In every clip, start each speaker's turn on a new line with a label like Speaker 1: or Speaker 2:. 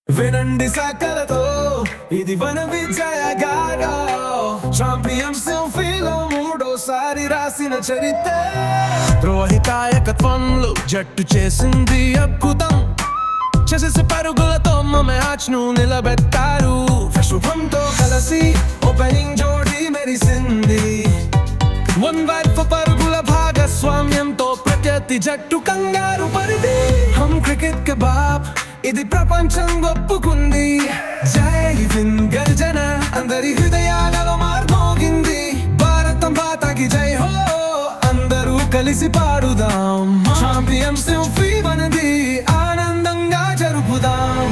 Speaker 1: వినండి సకలతో ఇది వన విజయ గాథ చాంపియన్ సెల్ఫీలో మూడోసారి రాసిన చరిత్ర ద్రోహితాయకత్వంలో జట్టు చేసింది అద్భుతం చేసేసి పరుగులతో మా మ్యాచ్ ను నిలబెట్టారు శుభంతో కలిసి ఓపెనింగ్ జోడీ మెరిసింది వన్ వైపు పరుగుల భాగస్వామ్యంతో ప్రత్యర్థి జట్టు కంగారు పడితే హమ్ క్రికెట్ కే బాప్ ఇది ప్రపంచం ఒప్పుకుంది జై హింద్ గర్జన అందరి హృదయాలలో మార్మోగింది భారతం మాతకి జై హో అందరూ కలిసి పాడుదాం చాంపియన్స్ ట్రోఫీ మనది ఆనందంగా జరుపుదాం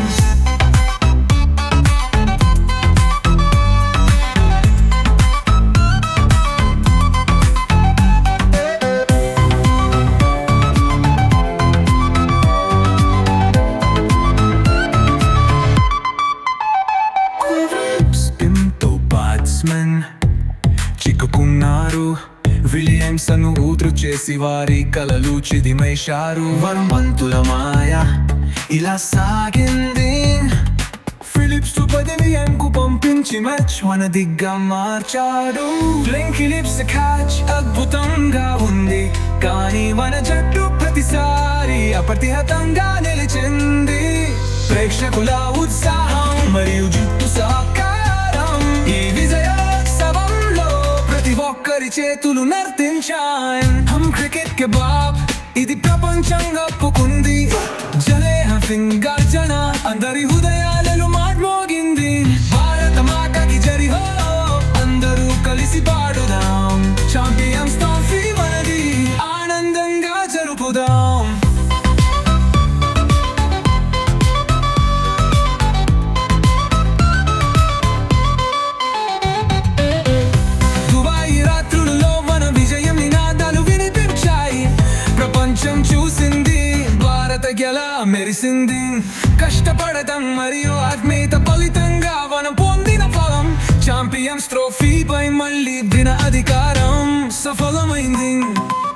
Speaker 1: స్పిన్తో బాట్స్మెన్ చిక్కుకున్నారు విలియమ్స్ అను ఊతురు చేసి వారి కలలు చిదిమేశారు వరంబంతుల మాయ ఇలా సాగింది ఫిలిప్స్ టు పదివియన్కు పంపించి మ్యాచ్ మనదిగ్గా మార్చాడు గ్లెన్ ఫిలిప్స్ క్యాచ్ అద్భుతంగా ఉంది కానీ మన జట్టు ప్రతిసారి అప్రతిహతంగా నిలిచింది ప్రేక్షకుల ఉత్సాహం మరియు జట్టు సహకారం ఈ విజయోత్సవంలో ప్రతి ఒక్కరి చేతులు నర్తించాయి హమ్ క్రికెట్ కే బాప్ ఇది ప్రపంచంగా ఒప్పుకుంది జలే హఫింగ్ గర్జన అందరి హృదయాలలో మాట్మోగింది భారత మాతకి జరి హో అందరూ కలిసి పాడుదాం చాంపియన్స్ ట్రోఫీ మనది ఆనందంగా జరుపుదాం దుబాయ్ రాత్రుల్లో మన విజయం నినాదాలు వినిపించాయి ప్రపంచం చూసింది భారత గెలా మెరిసింది కష్టపడటం మరియు ఆత్మీయత ఫలితంగా మనం పొందిన ఫలం ఛాంపియన్స్ ట్రోఫీపై మళ్ళీ దిన అధికారం సఫలమైంది